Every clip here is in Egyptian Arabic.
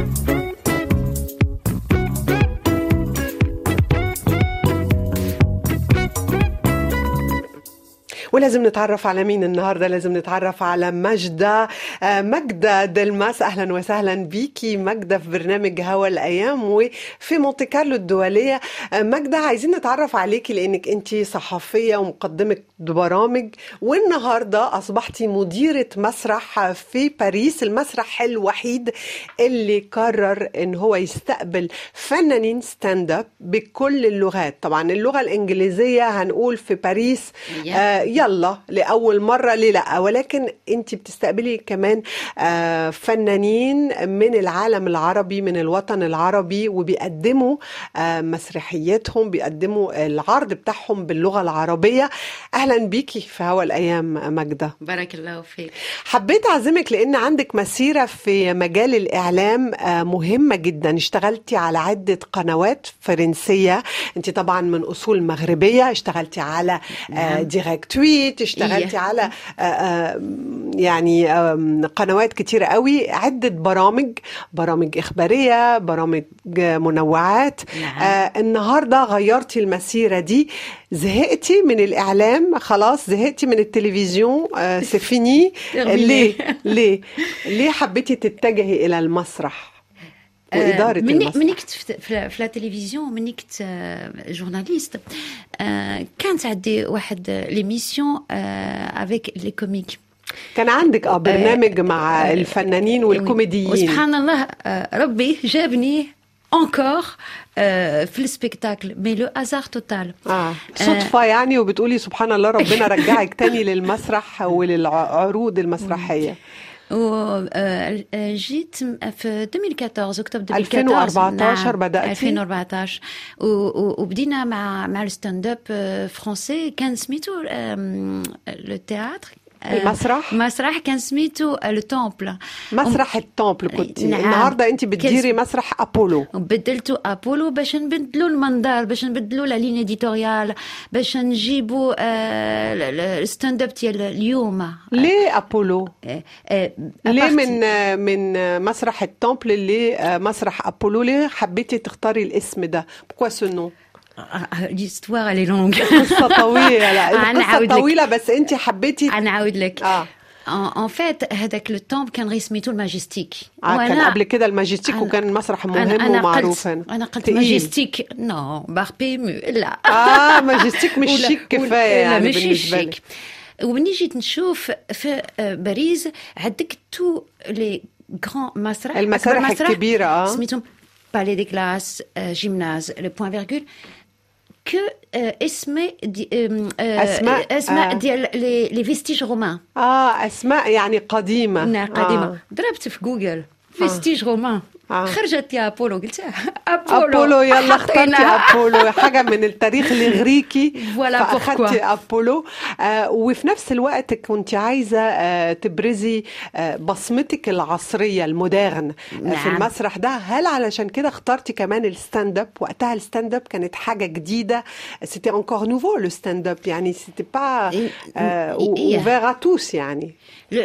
ولازم نتعرف على مين النهارده لازم نتعرف على مجدة آه، مجدة دلماس اهلا وسهلا بيكي مجدة في برنامج هوا الايام وفي مونتي كارلو الدولية آه، مجدة عايزين نتعرف عليكي لانك انت صحفية ومقدمة برامج والنهارده اصبحتي مديرة مسرح في باريس المسرح الوحيد اللي قرر ان هو يستقبل فنانين ستاند اب بكل اللغات طبعا اللغة الانجليزية هنقول في باريس آه يلا لاول مره ليه لا ولكن انت بتستقبلي كمان آه فنانين من العالم العربي من الوطن العربي وبيقدموا آه مسرحيتهم بيقدموا العرض بتاعهم باللغه العربيه اهلا بيكي في هوا الايام ماجده بارك الله فيك حبيت اعزمك لان عندك مسيره في مجال الاعلام آه، مهمه جدا اشتغلتي على عده قنوات فرنسيه انت طبعا من اصول مغربيه اشتغلتي على آه، ديريكت تويت اشتغلتي إيه. على آه، آه، يعني آم، قنوات كتيرة قوي عدة برامج برامج إخبارية برامج منوعات نعم. آه النهاردة غيرتي المسيرة دي زهقتي من الإعلام خلاص زهقتي من التلفزيون آه سفيني Terminé. ليه ليه ليه حبيتي تتجهي إلى المسرح وإدارة مني المسرح مني كنت في- في في لا تلفزيون مني كنت آه، جورناليست آه، كانت عندي واحد ليميسيون افيك لي كوميك كان عندك اه برنامج مع الفنانين والكوميديين وسبحان الله آه، ربي جابني انكور في السبيكتاكل مي لو ازار توتال آه. صدفة يعني وبتقولي سبحان الله ربنا رجعك تاني للمسرح وللعروض المسرحية وجيت في 2014 اكتوبر 2014 2014 نعم، بدأتي؟ 2014 و- و- وبدينا مع مع الستاند اب فرونسي كان سميتو آم، لو تياتر المسرح؟ مسرح كان سميتو لو تومبل مسرح التومبل كنت نعم. النهارده انت بتديري مسرح ابولو بدلتو ابولو باش نبدلو المنظر باش نبدلو لا لين اديتوريال باش نجيبو آه، ال- ال- الستاند اب ديال اليوم ليه ابولو آه، آه، ليه أبارتي- من من مسرح التومبل اللي مسرح ابولو ليه حبيتي تختاري الاسم ده بكوا سو نو ليستوار الي لونغ قصه طويله لا القصه نعاود لك. طويله بس انت حبيتي نعاود لك اه ان فات هذاك لو طومب كان غير سميتو الماجستيك آه كان قبل كده الماجستيك أنا- وكان مسرح مهم أنا- أنا ومعروف قلت انا قلت تقيل. ماجستيك نو باربي مو لا اه ماجستيك مش ولا- شيك ولا- كفايه لا، يعني ماشي بالنسبه شيك لك ومني جيت نشوف في آه، باريس عندك تو لي غران مسرح المسارح أكبر الكبيرة، آه. سميتهم بالي دي كلاس جيمناز لو بوان فيرغول كو اسماء دي آم، آه، أسماء، اسماء آه. ديال لي لي فيستيج رومان اه اسماء يعني قديمه نعم قديمه آه. ضربت في جوجل فيستيج رومان آه. خرجت لي ابولو قلت ابولو ابولو يلا اخترتي حطيناها. ابولو حاجه من التاريخ الاغريقي Voilà فاخدتي pourquoi. ابولو آه وفي نفس الوقت كنت عايزه آه تبرزي آه بصمتك العصريه المودرن آه في نعم. المسرح ده هل علشان كده اخترتي كمان الستاند اب وقتها الستاند اب كانت حاجه جديده سيتي انكور نوفو لو ستاند اب يعني سيتي با إيه. إيه. اوفير ا توس يعني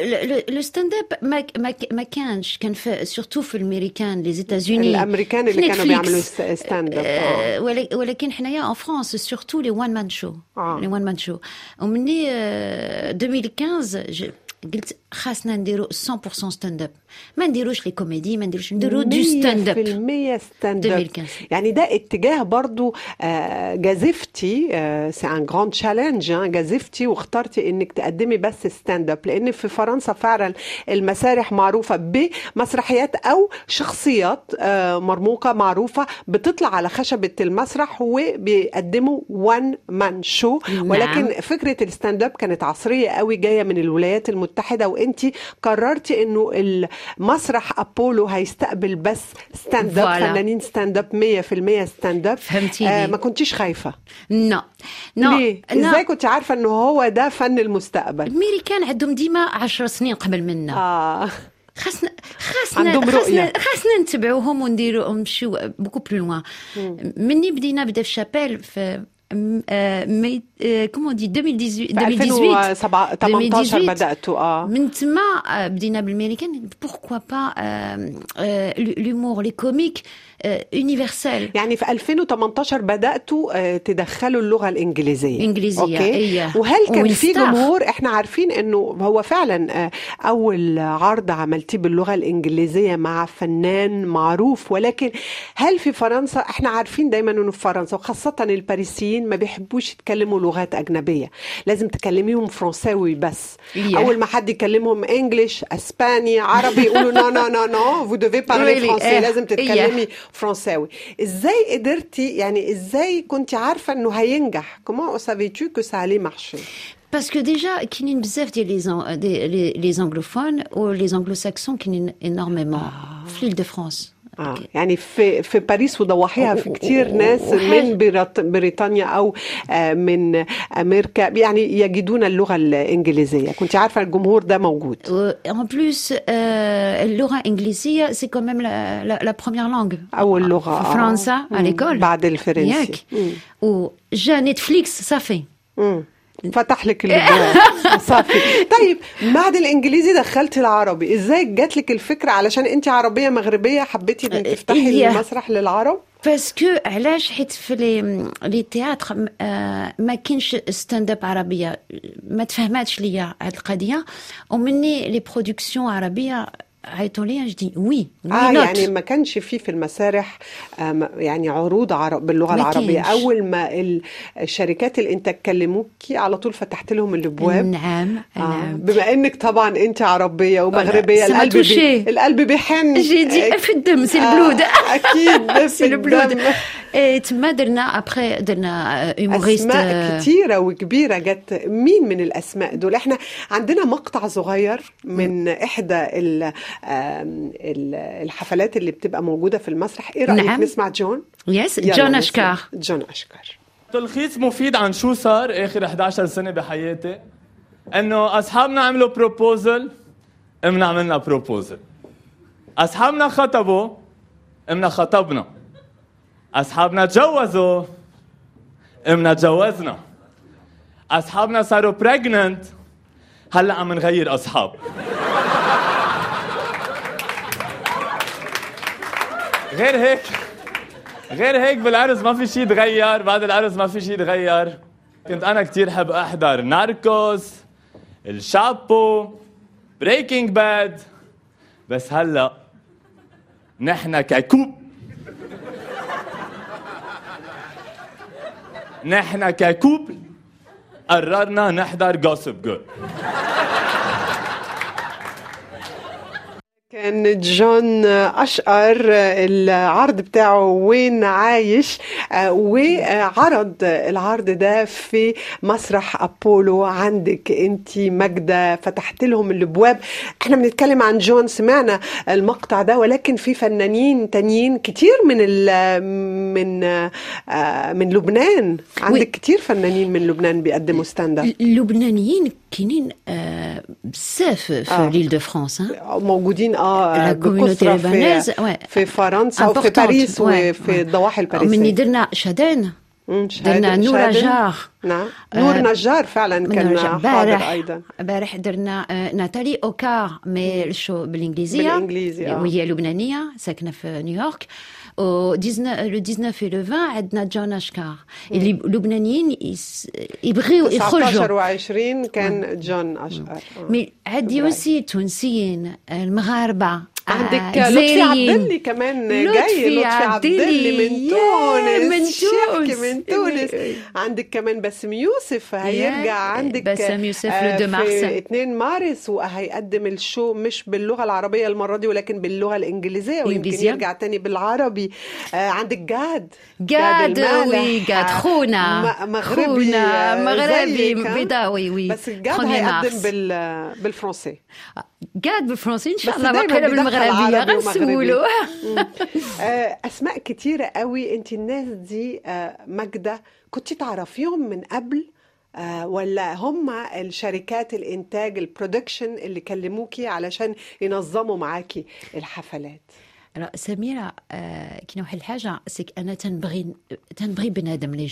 لو ستاند اب ما ما ما كانش كان في سورتو في الامريكان لي زيتازوني الامريكان اللي كانوا بيعملوا ستاند اب آه، ولك- ولكن حنايا ان فرانس سورتو لي وان مان شو آه. لي وان مان شو ومني آه، 2015 ج- قلت خاصنا نديرو 100% ستاند اب ما نديروش لي كوميدي ما نديروش نديرو دو ستاند اب 100% ستاند اب 2015. يعني ده اتجاه برضو آه، جازفتي سي ان جراند تشالنج جازفتي واخترتي انك تقدمي بس ستاند اب لان في فرنسا فعلا المسارح معروفه بمسرحيات او شخصيات آه، مرموقه معروفه بتطلع على خشبه المسرح وبيقدموا وان مان شو نعم. ولكن فكره الستاند اب كانت عصريه قوي جايه من الولايات المتحده وانت قررتي انه المسرح ابولو هيستقبل بس ستاند اب Voilà. فنانين ستاند اب 100% ستاند اب فهمتيني. آه ما كنتيش خايفه نو نو ليه ازاي كنت عارفه انه هو ده فن المستقبل الامريكان عندهم ديما 10 سنين قبل منا اه خاصنا خاصنا عندهم خاصنا رؤية. خاصنا نتبعوهم ونديروا نمشيو بوكو بلو لوان مني بدينا بدا في شابيل في آه، مي آه، كومون دي 2018 في 2018 2018 بداتوا اه من تما آه، بدينا بالامريكان بوركوا با l'humour لي كوميك يونيفرسال يعني في 2018 بداتوا آه، تدخلوا اللغه الانجليزيه إنجليزية، اوكي إيه. وهل كان في ونستاخ. جمهور احنا عارفين انه هو فعلا آه، اول عرض عملتيه باللغه الانجليزيه مع فنان معروف ولكن هل في فرنسا احنا عارفين دايما انه في فرنسا وخاصه الباريسيين ما بيحبوش يتكلموا لغات اجنبيه لازم تكلميهم فرنساوي بس إيه. اول ما حد يكلمهم انجليش اسباني عربي يقولوا نو نو نو نو فو دوفي بارلي Really. فرونسي إيه. لازم إيه. تتكلمي فرنساوي ازاي قدرتي يعني ازاي كنت عارفه انه هينجح comment savais-tu que ça allait marcher باسكو ديجا كاينين بزاف ديال لي زون- دي- لي لي زانغلوفون و لي زانغلو كاينين انورميمون في ليل دو فرانس آه. يعني في في باريس وضواحيها في و- كتير و- ناس وحاجة- من بريط- بريطانيا او آه، من امريكا يعني يجدون اللغه الانجليزيه كنت عارفه الجمهور ده موجود En plus, euh, اللغة الإنجليزية c'est quand même la, la, la première langue. اول لغه في آه. فرنسا à مم. l'école. بعد الفرنسي ياك مم. وجا نتفليكس صافي مم. فتح لك الابواب صافي طيب بعد الانجليزي دخلت العربي ازاي جات لك الفكره علشان انت عربيه مغربيه حبيتي إنك تفتحي هي- المسرح للعرب باسكو علاش حيت في لي لي تياتر آه، ما كاينش ستاند اب عربيه ما تفهماتش ليا هاد القضيه ومني لي برودكسيون عربيه عيطوا لي جدي وي وي اه نوت يعني ما كانش فيه في المسارح آم، يعني عروض عرب باللغه ما العربيه كانش. اول ما ال- الشركات الانتاج كلموكي على طول فتحت لهم الابواب نعم آه. نعم بما انك طبعا انت عربيه ومغربيه ça m'a القلب بي... touchée. القلب بيحن جي دي في الدم سي آه، البلود اكيد سي في البلود الدم إيه، تما درنا ابخي درنا هيوموريست اسماء كتيره وكبيره جت مين من الاسماء دول احنا عندنا مقطع صغير من احدى ال- آم، ال- الحفلات اللي بتبقى موجوده في المسرح ايه رايك نعم. نسمع جون يس يلا جون نسمع. اشكار جون اشكر تلخيص مفيد عن شو صار اخر 11 سنه بحياتي انه اصحابنا عملوا بروبوزل امنا عملنا بروبوزل اصحابنا خطبوا امنا خطبنا اصحابنا تجوزوا امنا تجوزنا اصحابنا صاروا بريجننت هلا عم نغير اصحاب غير هيك غير هيك بالعرس ما في شيء تغير بعد العرس ما في شيء تغير كنت انا كتير حب احضر ناركوس الشابو بريكنج باد بس هلا نحن ككوب نحن ككوب قررنا نحضر جوسب جول كان جون أشقر العرض بتاعه وين عايش آه، وعرض العرض ده في مسرح أبولو عندك انت ماجدة فتحت لهم الابواب احنا بنتكلم عن جون سمعنا المقطع ده ولكن في فنانين تانيين كتير من ال من آه، من لبنان عندك وي. كتير فنانين من لبنان بيقدموا ستاند اب اللبنانيين كاينين آه، بزاف في آه. ليل دو فرانس hein. موجودين اه La communauté بكثرة في libanaise, ouais. في فرنسا وفي Importante, باريس ouais, وفي ouais. الضواحي مني الباريسية درنا شادان مم، شهادة- درنا نورا شهادة. جار نعم نور آه، نجار فعلا كان نورا جار. حاضر بارح ايضا بارح درنا آه، ناتالي اوكار مي الشو بالانجليزيه بالإنجليزي، آه. وهي لبنانيه ساكنه في نيويورك و 19 لو 19 و لو 20 عندنا جون اشكار اللي اللبنانيين يس- يبغيو 19 يخرجوا و20 كان جون اشقر آه. مي عندي فبراير. اوسي تونسيين المغاربه عندك آه، لطفي عبد جزائريين. اللي كمان لطفي جاي لطفي عبد اللي من عبدلي. تونس ياه، من الشيخ تونس. من تونس إيه. عندك كمان باسم يوسف هيرجع ياه، عندك باسم يوسف آه، لو دو مارس. في 2 مارس وهيقدم الشو مش باللغه العربيه المره دي ولكن باللغه الانجليزيه ويمكن الإنجليزية. يرجع تاني بالعربي آه، عندك جاد جاد المالح. وي جاد خونا م- مغربي خونا آه، مغربي زيك، ها؟ بيضاوي وي بس جاد خونا هيقدم مارس. بال بالفرنسي جاد بالفرنسي ان شاء بس الله دايماً واقيلا بيدخل بالمغربيه عربي ومغربي. غنسولو آه، اسماء كتيره قوي انت الناس دي آه، ماجده كنت تعرفيهم من قبل آه، ولا هم الشركات الانتاج البرودكشن اللي كلموكي علشان ينظموا معاكي الحفلات Alors, سميرة آه، كي نوحي الحاجة سيك أنا تنبغي تنبغي بنادم لي جون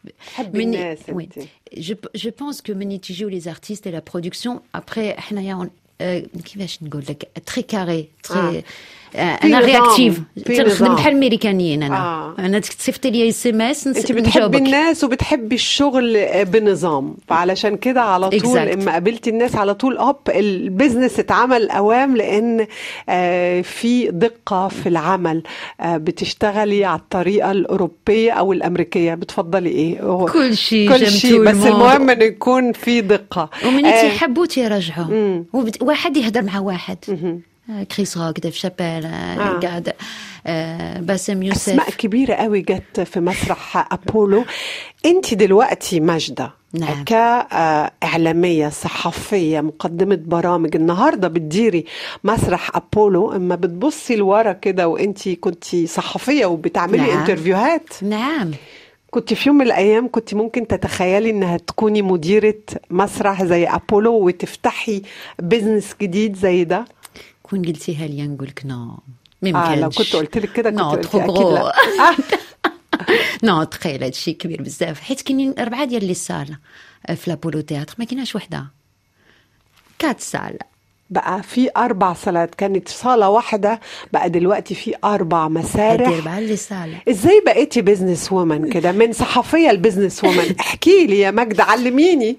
تحبي الناس oui. انت je, je pense que من يتيجيو les artistes et la production après حنايا on- آه، كيفاش نقول لك تري كاري تري انا في نظام، رياكتيف في تنخدم نظام. بحال الميريكانيين انا آه. انا تصيفط لي اس ام اس انت بتحبي الناس وبتحبي الشغل بنظام فعلشان كده على طول Exact. اما قابلتي الناس على طول اب البيزنس اتعمل اوام لان آه، في دقة في العمل آه، بتشتغلي على الطريقة الأوروبية أو الأمريكية بتفضلي إيه؟ هو كل شيء كل j'aime شيء tout le بس monde. المهم إنه يكون في دقة ومن آه، تيحبوا تيرجعوا وبت... واحد يهدر مع واحد آه، كريس روك ديف شابيل آه. قاعد آه، باسم يوسف أسماء كبيرة قوي جت في مسرح أبولو أنت دلوقتي ماجدة نعم. كإعلامية صحفية مقدمة برامج النهاردة بتديري مسرح أبولو أما بتبصي لورا كده وأنت كنت صحفية وبتعملي نعم. انترفيوهات نعم كنت في يوم من الأيام كنت ممكن تتخيلي إنها تكوني مديرة مسرح زي أبولو وتفتحي بزنس جديد زي ده كون قلتيها لي نقول لك نو آه لو كنت قلت لك كده كنت نو قلتي ترو أكيد غرو لا نو تخيل هادشي كبير بزاف حيت كاينين اربعه ديال لي سال في لابولو تياتر ما كايناش وحده كات سال بقى في أربع صالات كانت صالة واحدة بقى دلوقتي في أربع هادي مسارح اربعه لي سال ازاي بقيتي بزنس وومن كده من صحفية لبزنس وومن احكي لي يا ماجدة علميني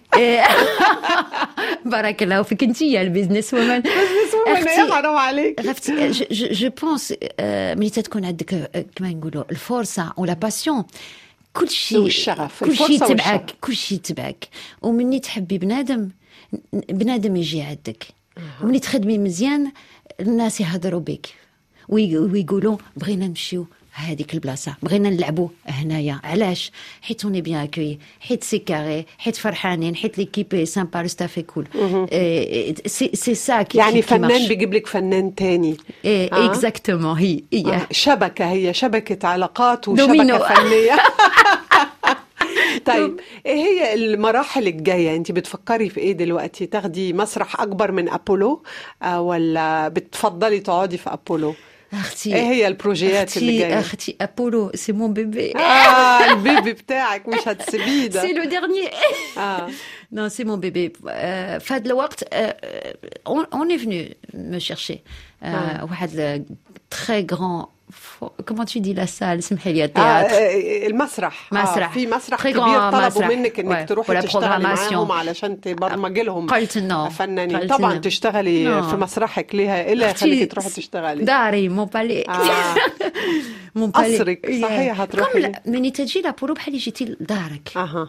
بارك الله فيك انت يا البيزنس وومن بزنس وومن ايه حرام عليك عرفتي جو بونس ملي تكون عندك آه، كما نقولوا الفرصه ولا باسيون كل شيء والشغف، كل شيء الفرصة تبعك والشغف. كل شيء تبعك ومني تحبي بنادم بنادم يجي عندك ومني تخدمي مزيان الناس يهضروا بك وي- ويقولوا بغينا نمشيو هذيك البلاصه بغينا نلعبوا هنايا علاش حيت اوني بيان اكوي حيت سي كاري حيت فرحانين حيت ليكيب سامبا لو ستاف كول سي سي سا كي يعني كي فنان مارش. بيجيب لك فنان تاني إيه آه. اكزاكتومون هي هي آه، شبكة هي شبكة علاقات دومينو. وشبكة فنية طيب ايه هي المراحل الجاية انت بتفكري في ايه دلوقتي تاخدي مسرح اكبر من ابولو آه ولا بتفضلي تقعدي في ابولو اختي ايه هي البروجيات اللي اختي جاية اختي ابولو سي مون بيبي اه البيبي بتاعك مش هتسيبيه ده سي لو ديرني اه Non, c'est mon bébé. Euh, فهاد الوقت euh, on, on est venu me chercher. Euh, واحد très grand comment tu dis la salle سمحي لي آه التياتر آه، المسرح مسرح. آه في مسرح Très كبير grand طلبوا مسرح. منك انك Ouais. تروحي ولا تشتغلي programmation. معاهم علشان تبرمجي لهم قلت no. فنانين قلت طبعا no. تشتغلي No. في مسرحك ليها ايه اللي هيخليكي تروحي تشتغلي داري مون بالي آه. مون بالي قصرك، صحيح، هتروحي. كم لا- مني تجي لابولو بحال جيتي لدارك اها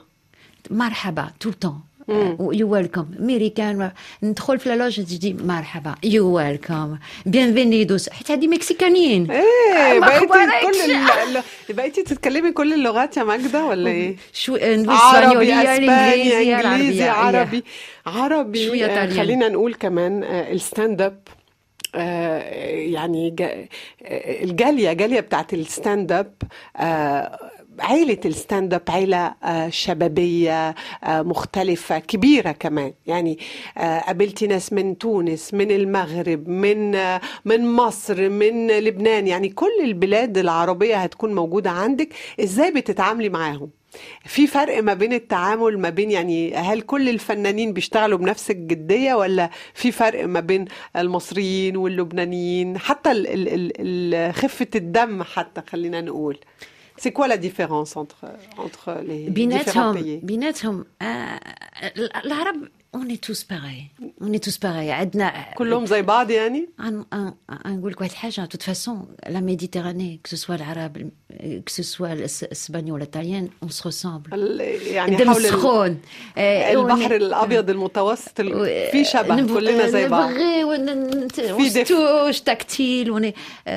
مرحبا تو التون يو ويلكم ميريكان ندخل في لاج تجي مرحبا يو ويلكم بيانفينيدوس حيت هادي مكسيكانيين ايه ما بقيتي أخباركش؟ كل ال... ال- بقيتي تتكلمي كل اللغات يا ماجدة ولا ايه؟ شو عربي الاسبانيوليه اسباني الانجليزيه انجليزي العربيه عربي عربي شوية آه، طاليان. خلينا نقول كمان آه، الستاند اب آه، يعني جا- آه، الجاليه جاليه بتاعت الستاند اب آه، عيلة الستاند اب عيلة آه، شبابية آه، مختلفة كبيرة كمان يعني آه، قابلتي ناس من تونس من المغرب من آه، من مصر من لبنان يعني كل البلاد العربية هتكون موجودة عندك ازاي بتتعاملي معاهم في فرق ما بين التعامل ما بين يعني هل كل الفنانين بيشتغلوا بنفس الجدية ولا في فرق ما بين المصريين واللبنانيين حتى ال ال ال ال خفة الدم حتى خلينا نقول C'est quoi la différence entre, entre les différents بيناتهم pays بيناتهم آه العرب اون اي توس باغي اون اي توس باغي عندنا كلهم زي بعض يعني غن- غن- غنقول لك واحد الحاجه توت فاسون لا ميديتيراني كو سوا العرب كو سوا الاسبانيول الطاليان اون سو ريسامبل ال- يعني الدم حول ال- السخون آه، البحر ون- الابيض المتوسط ال- و- في شبه نبغ- كلنا زي بعض نبغي ون- نت- في دفء. ونستوش تكتيل ون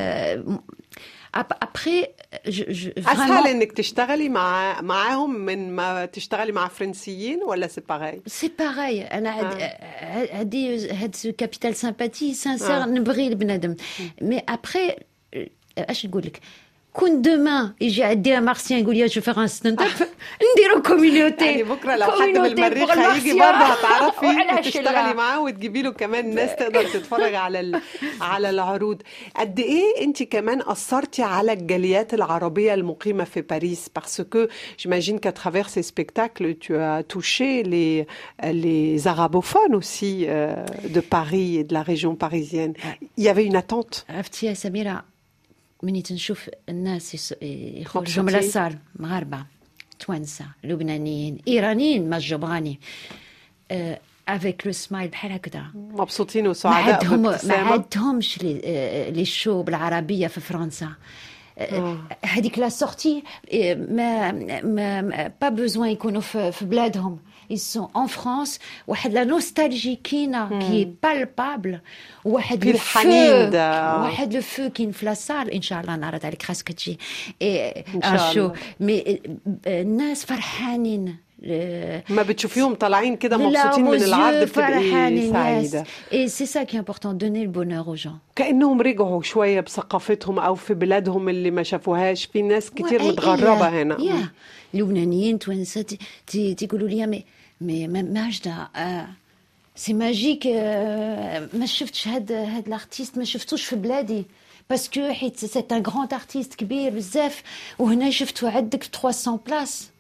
ابخي اسهل انك تشتغلي مع معاهم من ما تشتغلي مع فرنسيين ولا سي باغي سي باغاي انا عد- عندي هاد كابيتال سامباتي سانسير آه. نبغي البنادم مي ابخي اش نقول لك كون دومان يجي عندي مارسيان يقول لي جو فيغ ان ستاند اب نديرو كوميونيتي يعني بكره لو حد من المريخ هيجي برضه هتعرفي تشتغلي معاه وتجيبي له كمان ناس تقدر تتفرج على ال... على العروض قد ايه انت كمان اثرتي على الجاليات العربيه المقيمه في باريس parce que j'imagine qu'à travers ces spectacles tu as touché les les arabophones aussi euh, de Paris et de la région parisienne il y avait une attente عرفتي يا سميره مني تنشوف الناس يس- يخرجوا من الصال مغاربه توانسه لبنانيين ايرانيين ما جبراني افيك لو سمايل بحال هكذا مبسوطين ما وسعداء عندهم ما بابتسامة. عندهمش لي آه، لي شو بالعربيه في فرنسا آه، هذيك لا سورتي آه، ما ما ما- با بوزوان يكونوا في في بلادهم ils sont en France واحد لا نوستالجي كاينه كي بالبابل واحد في لو الحنين فو ده. واحد لو فو كاين في لاصال ان شاء الله نعرض عليك خاصك تجي إن شاء شو الله. مي الناس فرحانين آه، ما بتشوفيهم طالعين كده Les مبسوطين larmes من aux العرض yeux, بتبقي فرحانين سعيدة yes. Et c'est ça qui est important, donner le bonheur aux gens. كأنهم رجعوا شوية بثقافتهم أو في بلادهم اللي ما شافوهاش في ناس كتير Ouais, متغربة yeah, هنا yeah. لبنانيين توانسة ت- ت- تيقولوا لي مي مي ما- ماجدة آه، سي ماجيك آه، ما شفتش هاد هاد الارتيست ما شفتوش في بلادي باسكو حيت سي ان غراند ارتيست كبير بزاف وهنا شفتو عندك 300 بلاص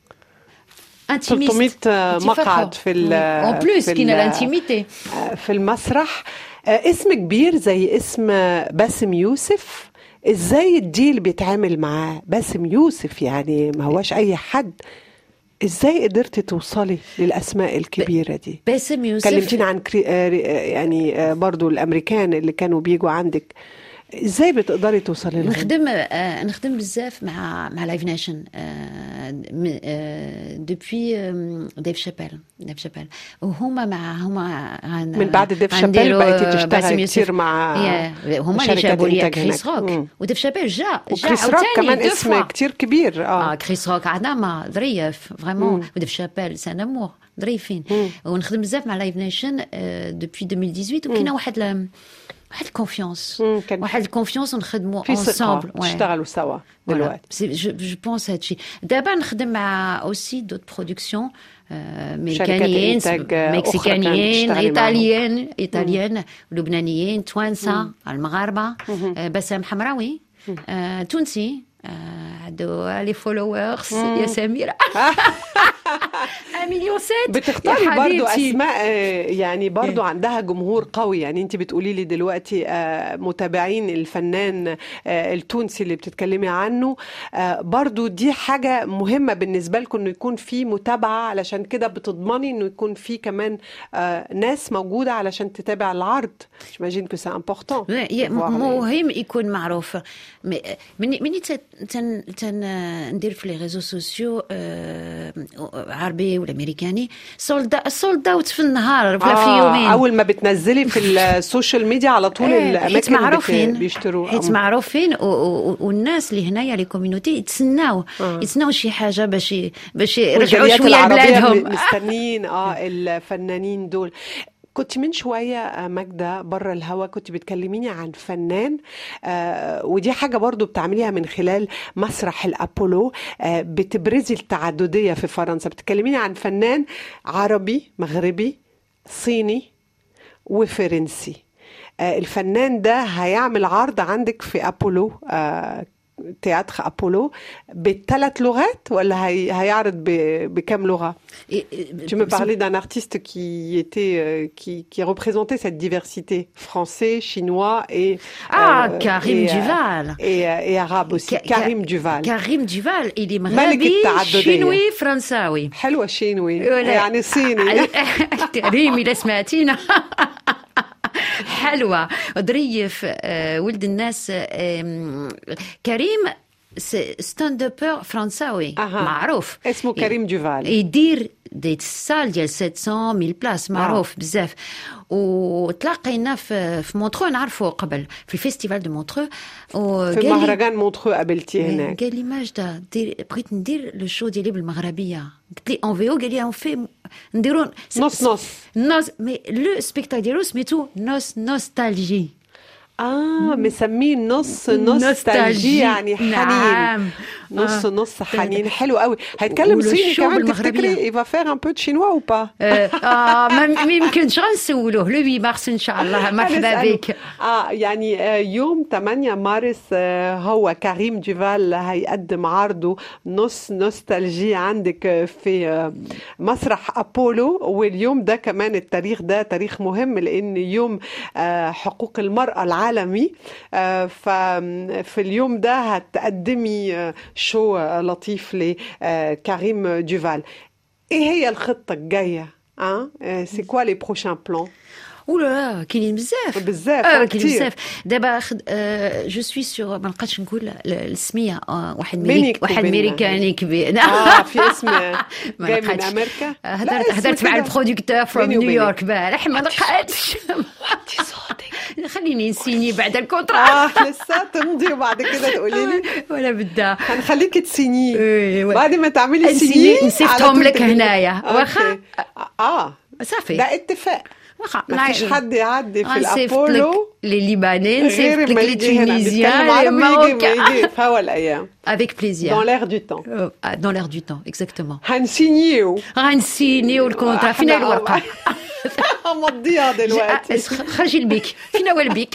300 مقعد في ال- اون بلوس في كاينه ال- الانتيميتي آه، في المسرح آه، اسم كبير زي اسم باسم يوسف ازاي الديل بيتعامل معاه باسم يوسف يعني ما هواش اي حد ازاي قدرتي توصلي للاسماء الكبيره دي باسم يوسف كلمتينا عن كري... آه، يعني آه، برضو الامريكان اللي كانوا بيجوا عندك ازاي بتقدري توصلي لهم نخدم آه، نخدم بزاف مع مع لايف نيشن دوبوي ديف شابيل ديف شابيل وهما مع هما غن- من بعد ديف شابيل غنديروا، بقيتي آه، تشتغلي باسم يوسف. كتير مع يا، هما اللي شركات جابوا لي إنتاج كريس هناك. روك مم. وديف شابيل جا جا وكريس روك عاوتاني كمان دو اسم فوا. كتير كبير اه اه كريس روك عظمه ظريف فريمون وديف شابيل سان امور ظريفين ونخدم بزاف مع لايف نيشن دوبوي 2018 وكاينه واحد ل- واحد الكونفيونس مم، كان واحد الكونفيونس ونخدموا في ثقه ensemble. Ouais. تشتغلوا سوا Voilà. دلوقتي C'est- Je, je pense هادشي دابا نخدم مع اوسي دوت برودكسيون ميريكانيين إنتاج أخرى كانت مكسيكانيين تشتغلي ايطاليين ايطاليين لبنانيين توانسه المغاربه آه، بسام حمراوي آه، تونسي آه، عنده لي فولورز يا سميره 1 مليون سات بتختاري يا برضو حبيبتي. اسماء آه، يعني برضو عندها جمهور قوي يعني انت بتقولي لي دلوقتي آه، متابعين الفنان آه، التونسي اللي بتتكلمي عنه آه، برضو دي حاجة مهمة بالنسبة لكم انه يكون في متابعة علشان كده بتضمني انه يكون في كمان آه، ناس موجودة علشان تتابع العرض j'imagine que c'est important Ouais, ي- de voir les- مهم يكون معروف مي- مني مني تن تن تن ندير في لي ريزو سوسيو آه، عربي ولا امريكاني سولد سولد اوت في النهار ولا في آه، يومين اول ما بتنزلي في السوشيال ميديا على طول إيه، حيت الاماكن بت- معروفين بيشتروا حيت آه. معروفين و- و- والناس اللي هنايا لي كوميونيتي يتسناو يتسناو شي حاجه باش ي- باش يرجعوا والجاليات شويه العربية لبلادهم مستنيين اه الفنانين دول كنت من شوية آه، ماجدة بره الهوا كنت بتكلميني عن فنان آه ودي حاجة برضو بتعمليها من خلال مسرح الأبولو آه بتبرزي التعددية في فرنسا بتكلميني عن فنان عربي مغربي صيني وفرنسي آه الفنان ده هيعمل عرض عندك في أبولو آه تياتر أبولو بثلاث لغات ولا هي هيعرض ب- بكم لغة؟ Tu me parlais d'un artiste qui était euh, qui, qui représentait cette diversité français, chinois et Ah, euh, Karim et, euh, Duval. et, euh, et arabe aussi Ka- Karim Ka- Duval كريم ديفال اللي ملك مغربي التعددية. شينوي فرنساوي حلوة شينوي ولا- يعني صيني ريم إلا سمعتينا حلوة ظريف آه، ولد الناس آم، كريم ستاند ابر فرنساوي أها. معروف اسمه كريم دوفال يدير دي سال ديال 700 1000 بلاص معروف بزاف وتلاقينا في في مونترو نعرفه قبل في الفيستيفال دو مونترو في مهرجان مونترو قابلتيه هناك قال لي ماجدة دير بغيت ندير لو شو ديالي بالمغربيه قلت لي اون فيو قال لي اون في نديرو نص نص نص مي لو سبيكتاكل ديالو سميتو نوس نوستالجي اه مسميه نص نوستالجي يعني حنين نعم نص آه. نص حنين حلو قوي هيتكلم صيني والشو كمان بالمغربية. تفتكري ايفا فير ان بو دو شينوا او با آه، اه ما ما يمكنش غنسولوه لو 8 مارس ان شاء الله مرحبا هنسأله. بك اه يعني آه، يوم 8 مارس آه، هو كريم جيفال هيقدم عرضه نص نوستالجي عندك آه، في آه، مسرح ابولو واليوم ده كمان التاريخ ده تاريخ مهم لان يوم آه، حقوق المرأة العالمي آه، ففي اليوم ده هتقدمي آه، شو آه، لطيف لكريم جيفال ايه هي الخطة الجاية؟ اه سي كوا لي بروشان بلان ولا كاينين بزاف بزاف اه آه، كاين كتير. بزاف دابا خد... آه جو سوي سور ما نبقاش نقول ال- السميه آه واحد بينك ميريك واحد وبيننا. ميريكاني كبير اه في اسم ما جاي من نقعدش. امريكا آه، لا، هدرت اسم هدرت مع كده. البروديكتور فروم بيني وبينك. نيويورك بارح ما نقعدش وطي صوتك خليني نسيني بعد الكونترا اه لسه تمضي وبعد كده تقولي لي ولا بدا هنخليكي تسينيه إيه، بعد ما تعملي نسيني- سينيه نسيفتهم على طول لك تقولي- هنايا. أوكي. واخا؟ آه، اه صافي ده اتفاق واخا ما فيش حد يعدي في نصيفط لك الابولو لي ليباني غير نصيفط ما لك لي يجي هنا بيتكلم تونيزيان لي عربي يجي ماروكان يجي في هوا الايام افيك dans بليزير l'air du temps dans l'air du temps exactement هنسينيو غنسينيو الكونترا فين إحنا الورقه همضيها دلوقتي خرجي البيك فين هو البيك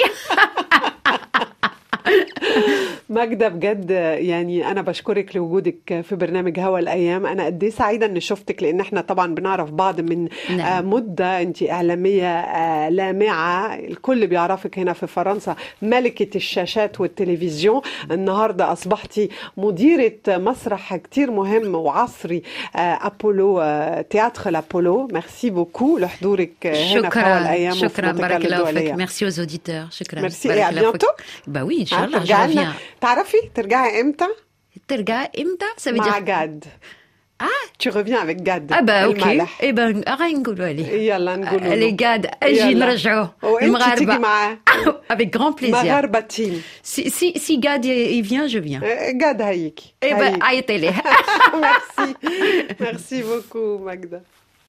ماجدة بجد يعني أنا بشكرك لوجودك في برنامج هوا الأيام أنا قد إيه سعيدة إني شفتك لأن إحنا طبعا بنعرف بعض من نعم. آه، مدة أنت إعلامية آه، لامعة الكل بيعرفك هنا في فرنسا ملكة الشاشات والتلفزيون النهاردة أصبحتي مديرة مسرح كتير مهم وعصري آه، أبولو آه، تياتر الأبولو ميرسي بوكو لحضورك آه، هنا في هوا شكرا الأيام وفي شكرا منطقة بارك الله الدولية. فيك ميرسي aux auditeurs شكرا ميرسي بارك إيه، à الله فيك. bientôt. bah oui ان شاء ها، الله je ترجعي لنا reviens تعرفي ترجعي امتى؟ ترجع امتى ça veut مع dire جاد ah Tu reviens avec Gad. ah bah ok الملح. eh ben غنقولوا عليه يلا نقولوا لي له. قاد اجي يلا. نرجعوه وانت تيجي المغاربه معاه avec grand plaisir مغاربة تيم si si si Gad il vient je viens جاد هيك eh ben عيطي ليه ميرسي ميرسي بوكو ماجدة